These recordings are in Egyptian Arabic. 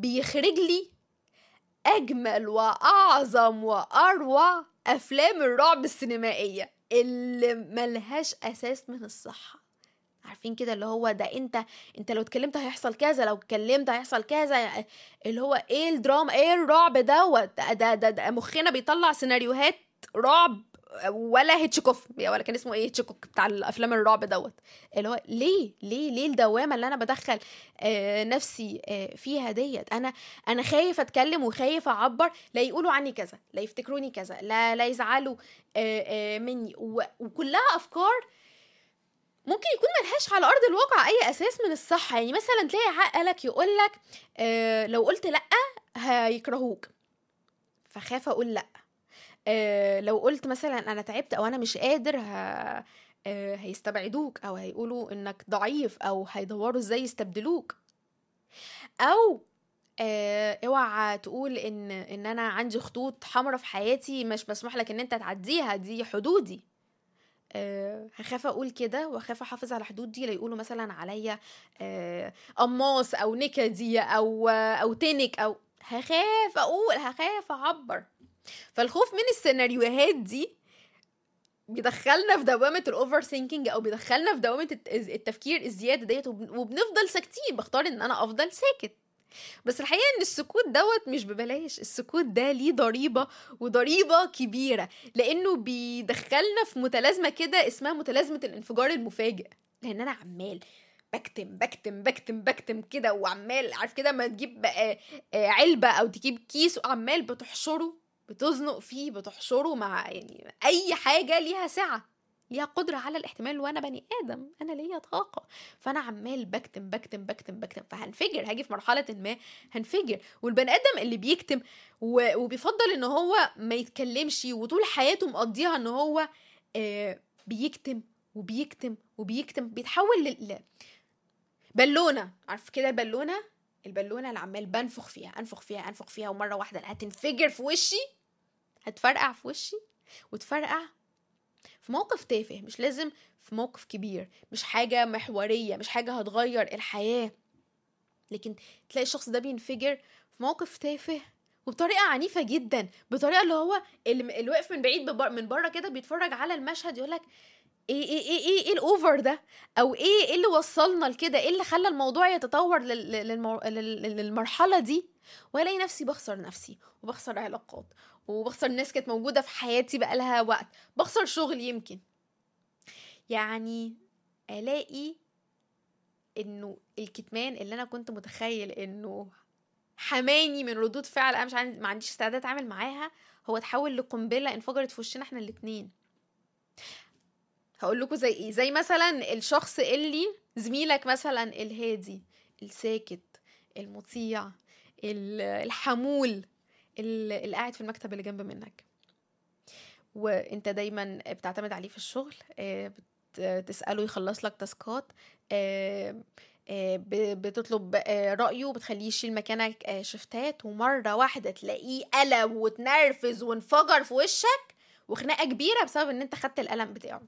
بيخرج لي اجمل واعظم واروع افلام الرعب السينمائيه اللي ملهاش اساس من الصحه عارفين كده اللي هو ده انت انت لو اتكلمت هيحصل كذا لو اتكلمت هيحصل كذا اللي هو ايه الدراما ايه الرعب دوت ده, ده, ده, ده مخنا بيطلع سيناريوهات رعب ولا هيتشكوف ولا كان اسمه ايه هيتشكوك بتاع الافلام الرعب دوت اللي هو ليه ليه ليه الدوامه اللي انا بدخل آه نفسي آه فيها ديت انا انا خايف اتكلم وخايف اعبر لا يقولوا عني كذا لا يفتكروني كذا لا لا يزعلوا آه آه مني و- وكلها افكار ممكن يكون ملهاش على ارض الواقع اي اساس من الصحه يعني مثلا تلاقي عقلك يقول لك آه لو قلت لا هيكرهوك فخاف اقول لا آه لو قلت مثلا انا تعبت او انا مش قادر ه... آه هيستبعدوك او هيقولوا انك ضعيف او هيدوروا ازاي يستبدلوك او آه اوعى تقول ان ان انا عندي خطوط حمراء في حياتي مش مسموح لك ان انت تعديها دي حدودي أه هخاف اقول كده واخاف احافظ على حدودي لا يقولوا مثلا عليا أه قماص او نكدي او او تنك او هخاف اقول هخاف اعبر فالخوف من السيناريوهات دي بيدخلنا في دوامة الاوفر ثينكينج او بيدخلنا في دوامة الت- التفكير الزيادة ديت وبن- وبنفضل ساكتين بختار ان انا افضل ساكت بس الحقيقة ان السكوت دوت مش ببلاش السكوت ده ليه ضريبة وضريبة كبيرة لانه بيدخلنا في متلازمة كده اسمها متلازمة الانفجار المفاجئ لان انا عمال بكتم بكتم بكتم بكتم كده وعمال عارف كده ما تجيب آه، آه، علبة او تجيب كيس وعمال بتحشره بتزنق فيه بتحشره مع يعني اي حاجة ليها سعة ليها قدرة على الاحتمال وانا بني ادم انا ليا طاقة فانا عمال بكتم بكتم بكتم بكتم فهنفجر هاجي في مرحلة ما هنفجر والبني ادم اللي بيكتم و- وبيفضل ان هو ما يتكلمش وطول حياته مقضيها ان هو آه، بيكتم وبيكتم وبيكتم بيتحول لل بالونه عارف كده البالونه البالونه اللي عمال بنفخ فيها انفخ فيها انفخ فيها ومره واحده هتنفجر في وشي هتفرقع في وشي وتفرقع في موقف تافه مش لازم في موقف كبير مش حاجه محوريه مش حاجه هتغير الحياه لكن تلاقي الشخص ده بينفجر في موقف تافه وبطريقه عنيفه جدا بطريقه اللي هو اللي اللي واقف من بعيد ببر- من بره كده بيتفرج على المشهد يقول لك ايه ايه ايه ايه ايه الاوفر ده او ايه ايه اللي وصلنا لكده ايه اللي خلى الموضوع يتطور لل- لل- للمو... لل- للمرحله دي والاقي نفسي بخسر نفسي وبخسر علاقات وبخسر ناس كانت موجوده في حياتي بقالها وقت بخسر شغل يمكن يعني الاقي انه الكتمان اللي انا كنت متخيل انه حماني من ردود فعل انا مش عندي ما عنديش استعداد اتعامل معاها هو اتحول لقنبله انفجرت في وشنا احنا الاتنين هقول لكم زي ايه زي مثلا الشخص اللي زميلك مثلا الهادي الساكت المطيع ال- الحمول ال- اللي قاعد في المكتب اللي جنب منك وانت دايما بتعتمد عليه في الشغل آه، بت- تسأله يخلص لك تاسكات آه، آه، ب- بتطلب آه، رأيه بتخليه يشيل مكانك آه، شفتات ومرة واحدة تلاقيه قلب وتنرفز وانفجر في وشك وخناقة كبيرة بسبب ان انت خدت القلم بتاعه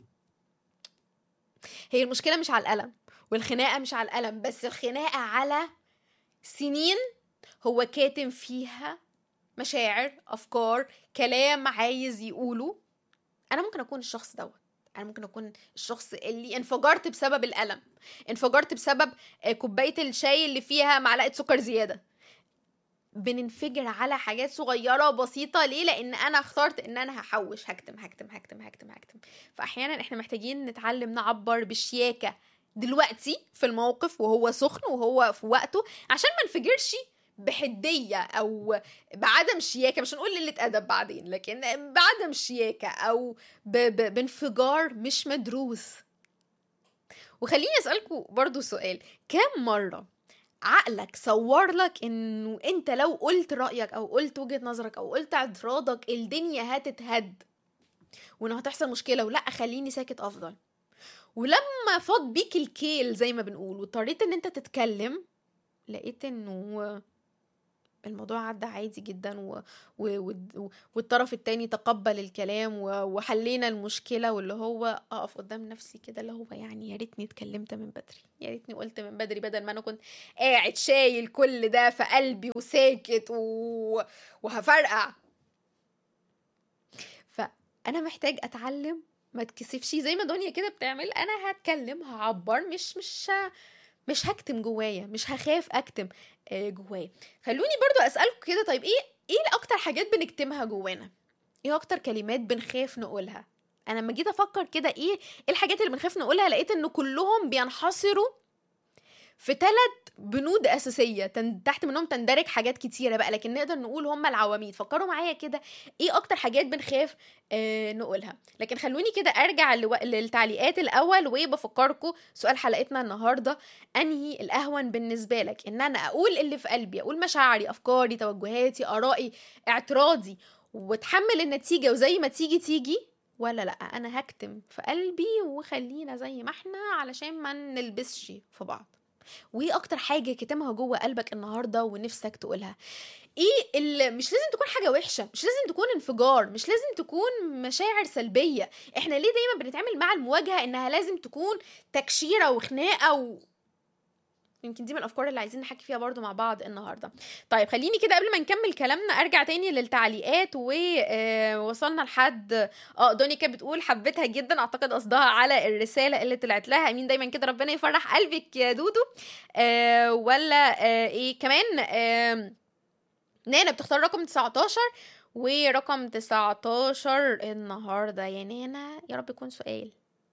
هي المشكلة مش على القلم والخناقة مش على القلم بس الخناقة على سنين هو كاتم فيها مشاعر أفكار كلام عايز يقوله أنا ممكن أكون الشخص دوت أنا ممكن أكون الشخص اللي انفجرت بسبب الألم انفجرت بسبب آه، كوباية الشاي اللي فيها معلقة سكر زيادة بننفجر على حاجات صغيرة بسيطة ليه؟ لأن أنا اخترت إن أنا هحوش هكتم هكتم هكتم هكتم هكتم فأحيانا إحنا محتاجين نتعلم نعبر بشياكة دلوقتي في الموقف وهو سخن وهو في وقته عشان ما نفجرش بحدية أو بعدم شياكة مش هنقول قلة أدب بعدين لكن بعدم شياكة أو ب... ب... بانفجار مش مدروس وخليني أسألكم برضو سؤال كم مرة عقلك صور لك انه انت لو قلت رأيك او قلت وجهة نظرك او قلت اعتراضك الدنيا هتتهد وانه هتحصل مشكلة ولا خليني ساكت افضل ولما فاض بيك الكيل زي ما بنقول واضطريت ان انت تتكلم لقيت انه الموضوع عدى عادي جدا و... و... و... والطرف التاني تقبل الكلام و... وحلينا المشكله واللي هو اقف قدام نفسي كده اللي هو يعني يا ريتني اتكلمت من بدري يا ريتني قلت من بدري بدل ما انا كنت قاعد شايل كل ده في قلبي وساكت و... وهفرقع فانا محتاج اتعلم ما تكسفش زي ما دنيا كده بتعمل انا هتكلم هعبر مش مش مش هكتم جوايا مش هخاف اكتم آه، جوايا خلوني برضو اسالكم كده طيب ايه ايه اكتر حاجات بنكتمها جوانا ايه اكتر كلمات بنخاف نقولها انا لما جيت افكر كده ايه ايه الحاجات اللي بنخاف نقولها لقيت ان كلهم بينحصروا في ثلاث بنود اساسيه تن... تحت منهم تندرج حاجات كتيره بقى لكن نقدر نقول هم العواميد فكروا معايا كده ايه اكتر حاجات بنخاف آه نقولها لكن خلوني كده ارجع لو... للتعليقات الاول وبفكركم سؤال حلقتنا النهارده انهي الاهون بالنسبه لك ان انا اقول اللي في قلبي اقول مشاعري افكاري توجهاتي ارائي اعتراضي واتحمل النتيجه وزي ما تيجي تيجي ولا لا انا هكتم في قلبي وخلينا زي ما احنا علشان ما نلبسش في بعض وايه اكتر حاجه كتمها جوه قلبك النهارده ونفسك تقولها ايه اللي مش لازم تكون حاجه وحشه مش لازم تكون انفجار مش لازم تكون مشاعر سلبيه احنا ليه دايما بنتعامل مع المواجهه انها لازم تكون تكشيره وخناقه و... يمكن دي من الافكار اللي عايزين نحكي فيها برضو مع بعض النهارده طيب خليني كده قبل ما نكمل كلامنا ارجع تاني للتعليقات ووصلنا لحد اه دوني كانت بتقول حبيتها جدا اعتقد قصدها على الرساله اللي طلعت لها امين دايما كده ربنا يفرح قلبك يا دودو آه ولا آه ايه كمان آه نانا بتختار رقم 19 ورقم 19 النهارده يا نانا يا رب يكون سؤال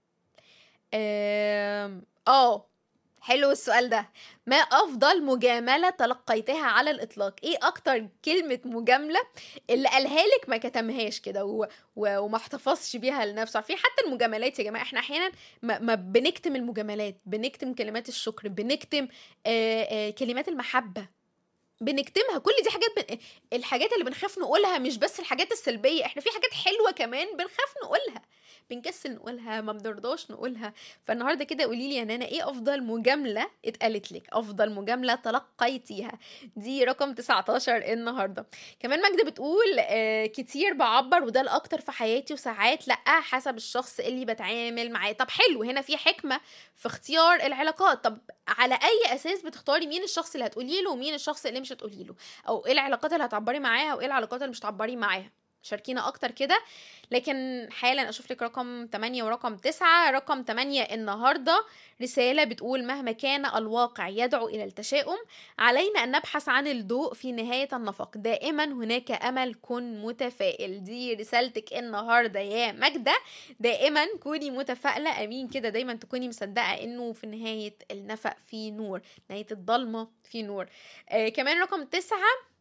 اه حلو السؤال ده ما افضل مجامله تلقيتها على الاطلاق ايه اكتر كلمه مجامله اللي قالها لك ما كتمهاش كده و... و... وما احتفظش بيها لنفسه في حتى المجاملات يا جماعه احنا احيانا ما... ما بنكتم المجاملات بنكتم كلمات الشكر بنكتم آآ آآ كلمات المحبه بنكتمها كل دي حاجات بن... الحاجات اللي بنخاف نقولها مش بس الحاجات السلبيه احنا في حاجات حلوه كمان بنخاف نقولها بنكسل نقولها ما بنرضاش نقولها فالنهارده كده قولي لي يا نانا ايه افضل مجامله اتقالت لك افضل مجامله تلقيتيها دي رقم 19 النهارده كمان ماجده بتقول آه كتير بعبر وده الاكتر في حياتي وساعات لا حسب الشخص اللي بتعامل معاه طب حلو هنا في حكمه في اختيار العلاقات طب على اي اساس بتختاري مين الشخص اللي هتقولي له ومين الشخص اللي مش هتقولي له او ايه العلاقات اللي هتعبري معاها وايه العلاقات اللي مش هتعبري معاها شاركينا اكتر كده لكن حالا اشوف لك رقم 8 ورقم 9 رقم 8 النهارده رساله بتقول مهما كان الواقع يدعو الى التشاؤم علينا ان نبحث عن الضوء في نهايه النفق دائما هناك امل كن متفائل دي رسالتك النهارده يا ماجده دائما كوني متفائله امين كده دايما تكوني مصدقه انه في نهايه النفق في نور نهايه الضلمه في نور آه كمان رقم 9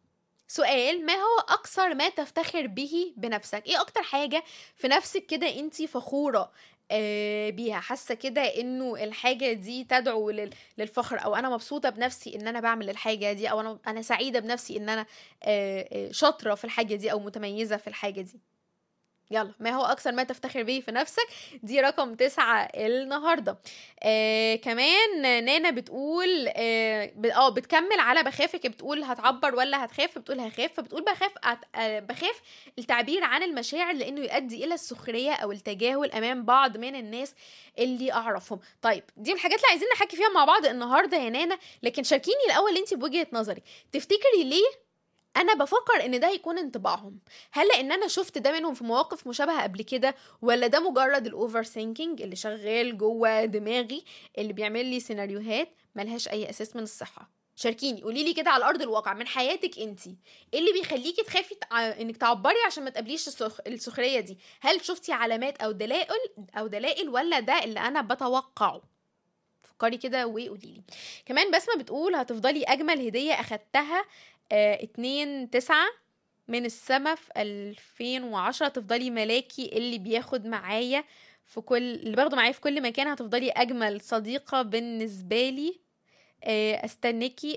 سؤال ما هو اكثر ما تفتخر به بنفسك ايه اكتر حاجه في نفسك كده انت فخوره آه بيها حاسه كده انه الحاجه دي تدعو للفخر او انا مبسوطه بنفسي ان انا بعمل الحاجه دي او انا انا سعيده بنفسي ان انا آه شاطره في الحاجه دي او متميزه في الحاجه دي يلا ما هو اكثر ما تفتخر به في نفسك دي رقم تسعة النهاردة آه كمان نانا بتقول اه آه بتكمل على بخافك بتقول هتعبر ولا هتخاف بتقول هخاف فبتقول بخاف آه بخاف التعبير عن المشاعر لانه يؤدي الى السخرية او التجاهل امام بعض من الناس اللي اعرفهم طيب دي من الحاجات اللي عايزين نحكي فيها مع بعض النهارده يا نانا لكن شاركيني الاول انت بوجهة نظرك تفتكري ليه انا بفكر ان ده هيكون انطباعهم هل لان انا شفت ده منهم في مواقف مشابهه قبل كده ولا ده مجرد الاوفر ثينكينج اللي شغال جوه دماغي اللي بيعمل لي سيناريوهات ملهاش اي اساس من الصحه شاركيني قولي لي كده على ارض الواقع من حياتك انت ايه اللي بيخليكي تخافي تع... انك تعبري عشان ما تقابليش السخ... السخريه دي هل شفتي علامات او دلائل او دلائل ولا ده اللي انا بتوقعه فكري كده وقولي لي كمان بسمه بتقول هتفضلي اجمل هديه اخدتها آه اتنين تسعة من السما في ألفين وعشرة تفضلي ملاكي اللي بياخد معايا في كل اللي باخده معايا في كل مكان هتفضلي أجمل صديقة بالنسبة لي آه استنكي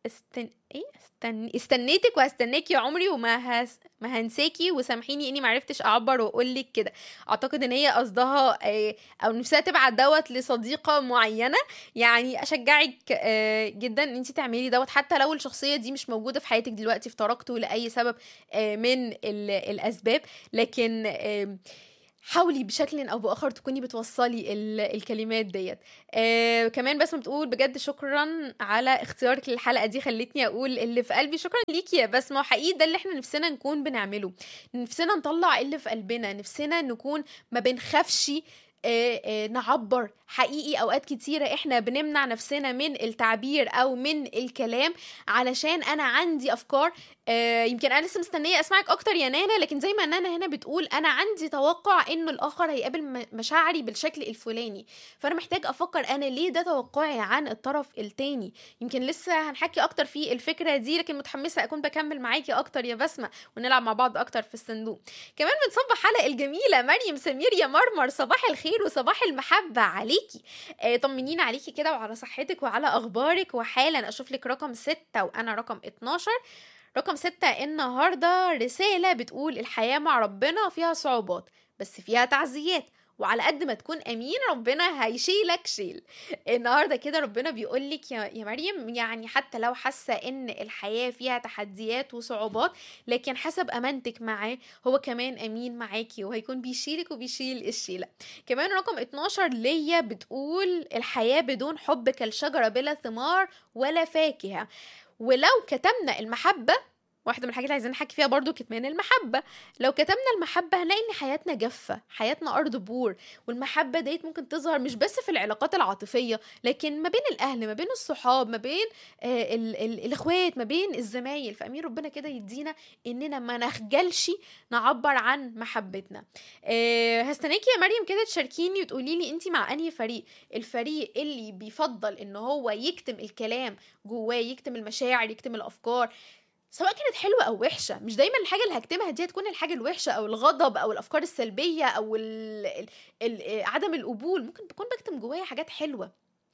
استن ايه استن... استنيتك وهستناكي يا عمري وما هس... ما هنساكي وسامحيني اني معرفتش اعبر واقول لك كده اعتقد ان هي قصدها آه، او نفسها تبعت دوت لصديقه معينه يعني اشجعك آه، جدا ان انت تعملي دوت حتى لو الشخصيه دي مش موجوده في حياتك دلوقتي افترقتوا لاي سبب آه، من ال- الاسباب لكن آم، حاولي بشكل او باخر تكوني بتوصلي ال- الكلمات ديت آه كمان بس بتقول بجد شكرا على اختيارك للحلقه دي خلتني اقول اللي في قلبي شكرا ليكي يا بسمه وحقيقي ده اللي احنا نفسنا نكون بنعمله نفسنا نطلع اللي في قلبنا نفسنا نكون ما بنخافش آه، آه، نعبر حقيقي اوقات كتيره احنا بنمنع نفسنا من التعبير او من الكلام علشان انا عندي افكار آه، يمكن انا لسه مستنيه اسمعك اكتر يا نانا لكن زي ما نانا هنا بتقول انا عندي توقع انه الاخر هيقابل م- مشاعري بالشكل الفلاني فانا محتاج افكر انا ليه ده توقعي عن الطرف التاني يمكن لسه هنحكي اكتر في الفكره دي لكن متحمسه اكون بكمل معاكي اكتر يا بسمه ونلعب مع بعض اكتر في الصندوق كمان بنصبح حلقه الجميله مريم سمير يا مرمر صباح الخير وصباح المحبه عليكي آه طمنينا عليكي كده وعلى صحتك وعلى اخبارك وحالا اشوف لك رقم ستة وانا رقم 12 رقم ستة النهاردة رسالة بتقول الحياة مع ربنا فيها صعوبات بس فيها تعزيات وعلى قد ما تكون امين ربنا هيشيلك شيل النهارده كده ربنا بيقول لك يا يا مريم يعني حتى لو حاسه ان الحياه فيها تحديات وصعوبات لكن حسب امانتك معاه هو كمان امين معاكي وهيكون بيشيلك وبيشيل الشيله كمان رقم 12 ليا بتقول الحياه بدون حب كالشجره بلا ثمار ولا فاكهه ولو كتمنا المحبه واحدة من الحاجات اللي عايزين نحكي فيها برضو كتمان المحبة لو كتمنا المحبة هنلاقي ان حياتنا جافة حياتنا ارض بور والمحبة ديت ممكن تظهر مش بس في العلاقات العاطفية لكن ما بين الاهل ما بين الصحاب ما بين آه ال ال الاخوات ما بين الزمايل فامين ربنا كده يدينا اننا ما نخجلش نعبر عن محبتنا آه هستناكي يا مريم كده تشاركيني وتقولي لي انت مع انهي فريق الفريق اللي بيفضل ان هو يكتم الكلام جواه يكتم المشاعر يكتم الافكار سواء كانت حلوة أو وحشة مش دايما الحاجة اللي هكتمها دي هتكون الحاجة الوحشة أو الغضب أو الأفكار السلبية أو ال ال ال عدم القبول ممكن تكون بكتم جوايا حاجات حلوة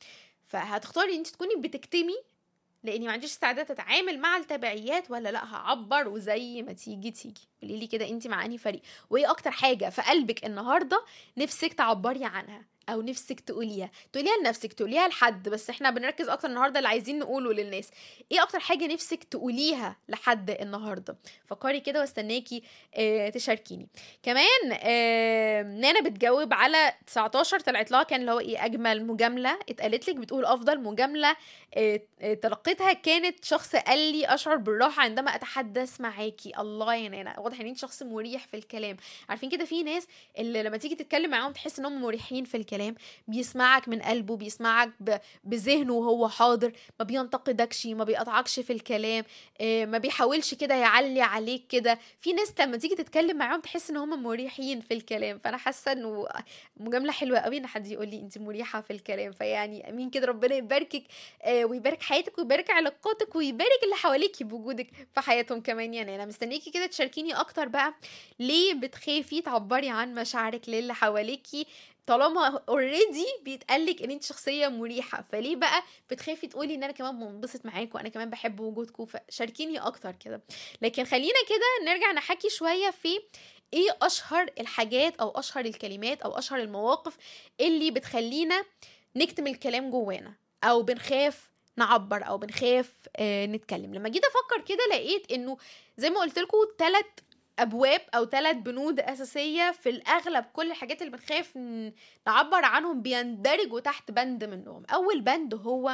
فهتختاري انت تكوني بتكتمي لاني ما عنديش استعداد اتعامل مع التبعيات ولا لا هعبر وزي ما تيجي تيجي قولي لي كده انت مع انهي فريق وايه اكتر حاجه في قلبك النهارده نفسك تعبري عنها او نفسك تقوليها تقوليها لنفسك تقوليها لحد بس احنا بنركز اكتر النهارده اللي عايزين نقوله للناس ايه اكتر حاجه نفسك تقوليها لحد النهارده فكري كده واستناكي اه تشاركيني كمان اه نانا بتجاوب على 19 طلعت لها كان اللي هو ايه اجمل مجامله اتقالت لك بتقول افضل مجامله اه اه تلقيتها كانت شخص قال لي اشعر بالراحه عندما اتحدث معاكي الله يا نانا واضح ان انت شخص مريح في الكلام عارفين كده في ناس اللي لما تيجي تتكلم معاهم تحس ان هم مريحين في الكلام بيسمعك من قلبه بيسمعك ب... بذهنه وهو حاضر ما بينتقدكش ما بيقطعكش في الكلام آه، ما بيحاولش كده يعلي عليك كده في ناس لما تيجي تتكلم معاهم تحس ان هم مريحين في الكلام فانا حاسه انه مجامله حلوه قوي ان حد يقول لي انت مريحه في الكلام فيعني امين كده ربنا يباركك آه، ويبارك حياتك ويبارك علاقاتك ويبارك اللي حواليكي بوجودك في حياتهم كمان يعني انا مستنيكي كده تشاركيني اكتر بقى ليه بتخافي تعبري عن مشاعرك للي حواليكي طالما اوريدي بيتقالك ان انت شخصيه مريحه فليه بقى بتخافي تقولي ان انا كمان بنبسط معاكم وانا كمان بحب وجودكم فشاركيني اكتر كده لكن خلينا كده نرجع نحكي شويه في ايه اشهر الحاجات او اشهر الكلمات او اشهر المواقف اللي بتخلينا نكتم الكلام جوانا او بنخاف نعبر او بنخاف آه نتكلم لما جيت افكر كده لقيت انه زي ما قلت لكم ثلاث ابواب او ثلاث بنود اساسيه في الاغلب كل الحاجات اللي بنخاف ن- نعبر عنهم بيندرجوا تحت بند منهم اول بند هو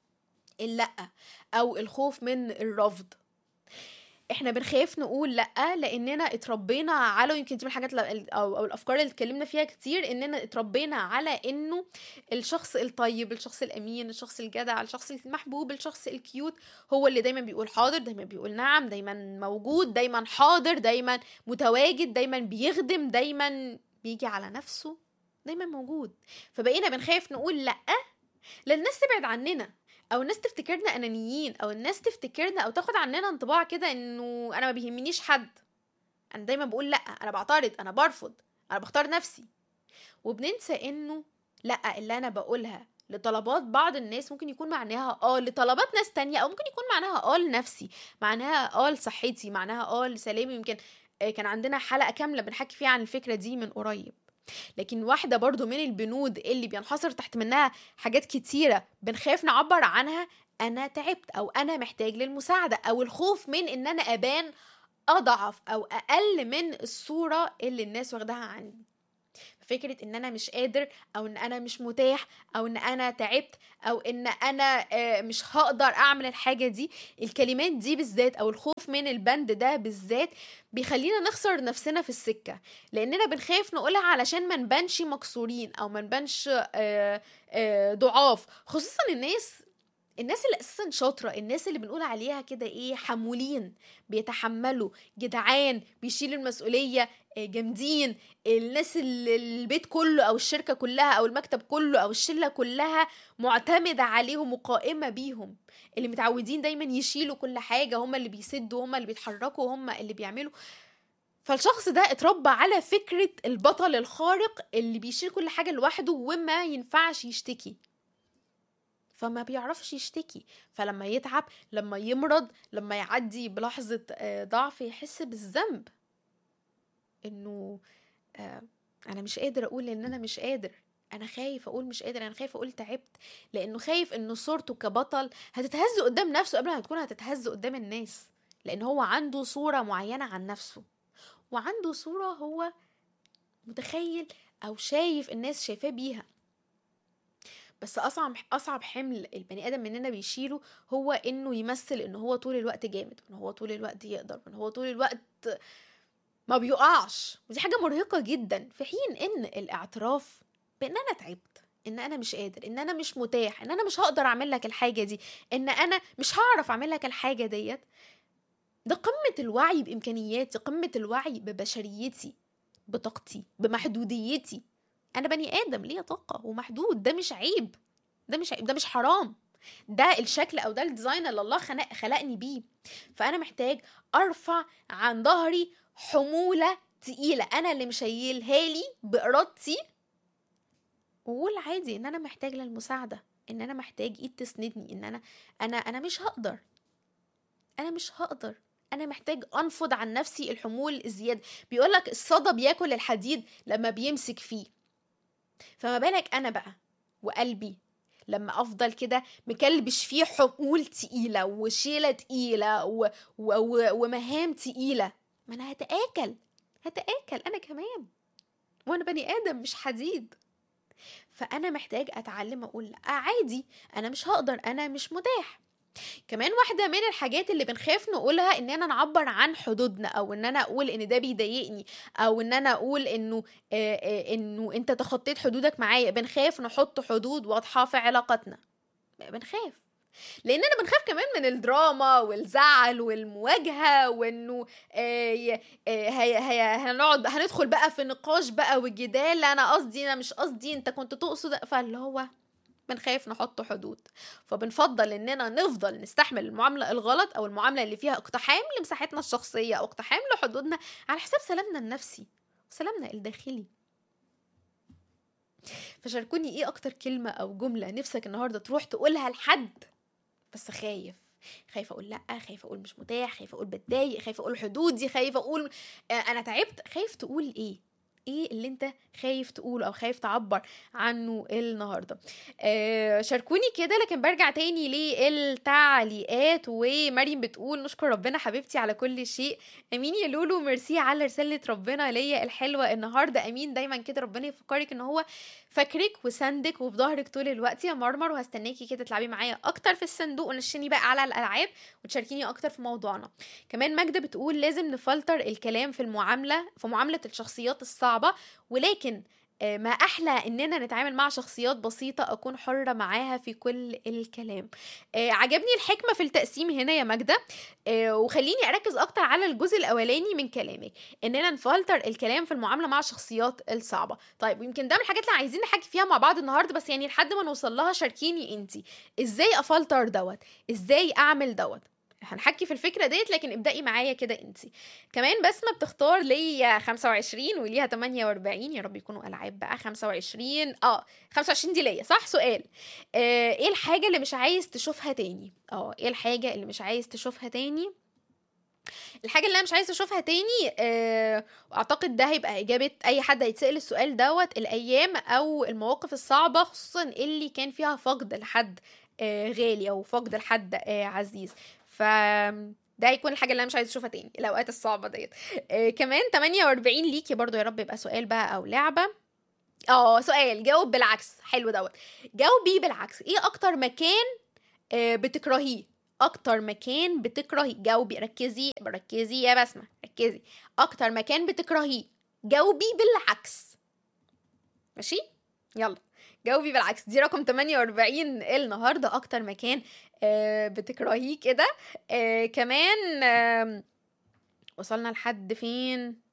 اللا او الخوف من الرفض احنا بنخاف نقول لا لاننا اتربينا على يمكن دي من الحاجات اللي- او او الافكار اللي اتكلمنا فيها كتير اننا اتربينا على انه الشخص الطيب الشخص الامين الشخص الجدع الشخص المحبوب الشخص الكيوت هو اللي دايما بيقول حاضر دايما بيقول نعم دايما موجود دايما حاضر دايما متواجد دايما بيخدم دايما بيجي على نفسه دايما موجود فبقينا بنخاف نقول لا لان الناس تبعد عننا او الناس تفتكرنا انانيين او الناس تفتكرنا او تاخد عننا انطباع كده انه انا ما بيهمنيش حد انا دايما بقول لا انا بعترض انا برفض انا بختار نفسي وبننسى انه لا اللي انا بقولها لطلبات بعض الناس ممكن يكون معناها اه لطلبات ناس تانية او ممكن يكون معناها اه لنفسي معناها اه لصحتي معناها اه لسلامي يمكن آه، كان عندنا حلقة كاملة بنحكي فيها عن الفكرة دي من قريب لكن واحدة برضو من البنود اللي بينحصر تحت منها حاجات كتيرة بنخاف نعبر عنها أنا تعبت أو أنا محتاج للمساعدة أو الخوف من إن أنا أبان أضعف أو أقل من الصورة اللي الناس واخداها عني فكرة ان انا مش قادر او ان انا مش متاح او ان انا تعبت او ان انا آه، مش هقدر اعمل الحاجة دي الكلمات دي بالذات او الخوف من البند ده بالذات بيخلينا نخسر نفسنا في السكة لاننا بنخاف نقولها علشان ما نبانش مكسورين او ما نبانش آه، آه، ضعاف خصوصا الناس الناس اللي اساسا شاطره الناس اللي بنقول عليها كده ايه حمولين بيتحملوا جدعان بيشيلوا المسؤوليه آه، جامدين الناس اللي البيت كله او الشركه كلها او المكتب كله او الشله كلها معتمده عليهم وقائمه بيهم اللي متعودين دايما يشيلوا كل حاجه هم اللي بيسدوا هم اللي بيتحركوا هم اللي بيعملوا فالشخص ده اتربى على فكرة البطل الخارق اللي بيشيل كل حاجة لوحده وما ينفعش يشتكي فما بيعرفش يشتكي فلما يتعب لما يمرض لما يعدي بلحظة آه، ضعف يحس بالذنب انه آه، انا مش قادر اقول ان انا مش قادر انا خايف اقول مش قادر انا خايف اقول تعبت لانه خايف انه صورته كبطل هتتهز قدام نفسه قبل ما تكون هتتهز قدام الناس لان هو عنده صورة معينة عن نفسه وعنده صورة هو متخيل او شايف الناس شايفاه بيها بس اصعب اصعب حمل البني ادم مننا بيشيله هو انه يمثل ان هو طول الوقت جامد وان هو طول الوقت يقدر وان هو طول الوقت ما بيقعش ودي حاجه مرهقه جدا في حين ان الاعتراف بان انا تعبت ان انا مش قادر ان انا مش متاح ان انا مش هقدر اعمل لك الحاجه دي ان انا مش هعرف اعمل لك الحاجه ديت ده قمه الوعي بامكانياتي قمه الوعي ببشريتي بطاقتي بمحدوديتي انا بني ادم ليا طاقه ومحدود ده مش عيب ده مش عيب ده مش حرام ده الشكل او ده الديزاين اللي الله خلق خلقني بيه فانا محتاج ارفع عن ظهري حموله تقيله انا اللي مشيلها لي بارادتي وقول عادي ان انا محتاج للمساعده ان انا محتاج ايد تسندني ان انا انا انا مش هقدر انا مش هقدر انا محتاج انفض عن نفسي الحمول الزياده بيقولك الصدى بياكل الحديد لما بيمسك فيه فما بالك انا بقى وقلبي لما افضل كده مكلبش فيه حمول تقيله وشيله تقيله و... و... و... ومهام تقيله ما انا هتاكل هتاكل انا كمان وانا بني ادم مش حديد فانا محتاج اتعلم اقول لا عادي انا مش هقدر انا مش متاح كمان واحدة من الحاجات اللي بنخاف نقولها اننا نعبر عن حدودنا او ان انا اقول ان ده بيضايقني او ان انا اقول انه آه آه انه انت تخطيت حدودك معايا بنخاف نحط حدود واضحة في علاقتنا بنخاف لاننا بنخاف كمان من الدراما والزعل والمواجهه وانه آه آه هي هي هنقعد هندخل بقى في نقاش بقى وجدال انا قصدي انا مش قصدي انت كنت تقصد فاللي هو بنخاف نحط حدود فبنفضل اننا نفضل نستحمل المعامله الغلط او المعامله اللي فيها اقتحام لمساحتنا الشخصيه او اقتحام لحدودنا على حساب سلامنا النفسي وسلامنا الداخلي فشاركوني ايه اكتر كلمه او جمله نفسك النهارده تروح تقولها لحد بس خايف خايفه اقول لا خايفه اقول مش متاح خايفه اقول بتضايق خايفه اقول حدودي خايفه اقول آه انا تعبت خايف تقول ايه ايه اللي انت خايف تقوله او خايف تعبر عنه النهارده آه شاركوني كده لكن برجع تاني للتعليقات ومريم بتقول نشكر ربنا حبيبتي على كل شيء امين يا لولو ميرسي على رساله ربنا ليا الحلوه النهارده امين دايما كده ربنا يفكرك ان هو فاكرك وسندك وفي ظهرك طول الوقت يا مرمر وهستناكي كده تلعبي معايا اكتر في الصندوق ونشني بقى على الالعاب وتشاركيني اكتر في موضوعنا كمان ماجده بتقول لازم نفلتر الكلام في المعامله في معامله الشخصيات الصعبه ولكن ما احلى اننا نتعامل مع شخصيات بسيطه اكون حره معاها في كل الكلام آه عجبني الحكمه في التقسيم هنا يا ماجده آه وخليني اركز اكتر على الجزء الاولاني من كلامك اننا نفلتر الكلام في المعامله مع الشخصيات الصعبه طيب يمكن ده من الحاجات اللي عايزين نحكي فيها مع بعض النهارده بس يعني لحد ما نوصل لها شاركيني انت ازاي افلتر دوت ازاي اعمل دوت هنحكي في الفكرة ديت لكن ابدأي معايا كده انت كمان بسمة بتختار ليا 25 وليها 48 يا رب يكونوا ألعاب بقى 25 اه 25 دي ليا صح سؤال آه ايه الحاجة اللي مش عايز تشوفها تاني اه ايه الحاجة اللي مش عايز تشوفها تاني الحاجة اللي انا مش عايزة اشوفها تاني آه واعتقد ده هيبقى اجابة اي حد هيتسأل السؤال دوت الايام او المواقف الصعبة خصوصا اللي كان فيها فقد لحد آه غالي او فقد لحد آه عزيز ف ده هيكون الحاجة اللي انا مش عايزة اشوفها تاني الاوقات الصعبة ديت آه كمان 48 ليكي برضو يا رب يبقى سؤال بقى او لعبة اه سؤال جاوب بالعكس حلو دوت جاوبي بالعكس ايه اكتر مكان آه بتكرهيه اكتر مكان بتكرهي جاوبي ركزي ركزي يا بسمة ركزي اكتر مكان بتكرهيه جاوبي بالعكس ماشي يلا جاوبي بالعكس دي رقم 48 النهارده اكتر مكان آه بتكرهيه كده آه كمان آه وصلنا لحد فين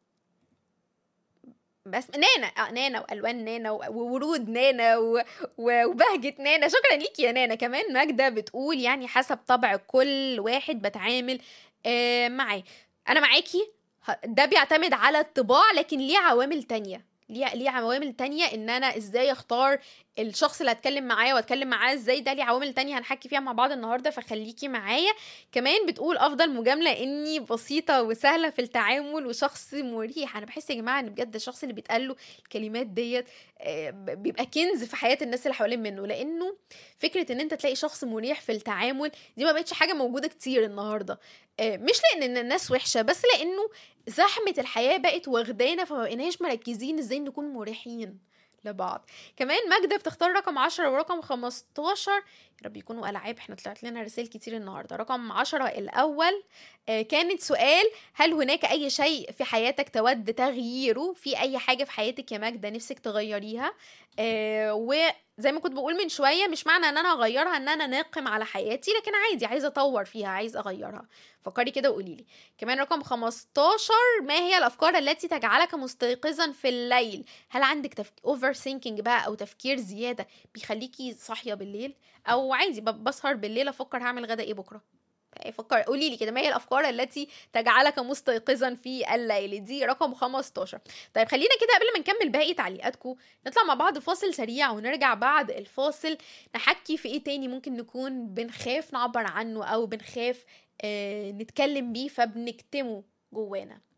بس نانا آه نانا والوان نانا وورود نانا و... و... وبهجه نانا شكرا ليكي يا نانا كمان ماجده بتقول يعني حسب طبع كل واحد بتعامل آه معاه انا معاكي ده بيعتمد على الطباع لكن ليه عوامل تانية ليه ليه عوامل تانية ان انا ازاي اختار الشخص اللي هتكلم معاه واتكلم معاه ازاي ده ليه عوامل تانية هنحكي فيها مع بعض النهارده فخليكي معايا كمان بتقول افضل مجامله اني بسيطه وسهله في التعامل وشخص مريح انا بحس يا جماعه ان بجد الشخص اللي بيتقال له الكلمات ديت بيبقى كنز في حياه الناس اللي حوالين منه لانه فكره ان انت تلاقي شخص مريح في التعامل دي ما بقتش حاجه موجوده كتير النهارده مش لان الناس وحشه بس لانه زحمه الحياه بقت واخدانا فما بقيناش مركزين ازاي نكون مريحين لبعض كمان ماجدة بتختار رقم 10 ورقم 15 يا رب يكونوا ألعاب احنا طلعت لنا رسائل كتير النهاردة رقم 10 الأول آه كانت سؤال هل هناك أي شيء في حياتك تود تغييره في أي حاجة في حياتك يا ماجدة نفسك تغيريها آه وزي ما كنت بقول من شوية مش معنى ان انا اغيرها ان انا ناقم على حياتي لكن عادي عايزة اطور فيها عايزة اغيرها فكري كده وقولي لي كمان رقم 15 ما هي الافكار التي تجعلك مستيقظا في الليل هل عندك تفك... اوفر ثينكينج بقى او تفكير زياده بيخليكي صاحيه بالليل او عادي بسهر بالليل افكر هعمل غدا ايه بكره فكر قولي لي كده ما هي الافكار التي تجعلك مستيقظا في الليل دي رقم 15 طيب خلينا كده قبل ما نكمل باقي تعليقاتكم نطلع مع بعض فاصل سريع ونرجع بعد الفاصل نحكي في ايه تاني ممكن نكون بنخاف نعبر عنه او بنخاف آه نتكلم بيه فبنكتمه جوانا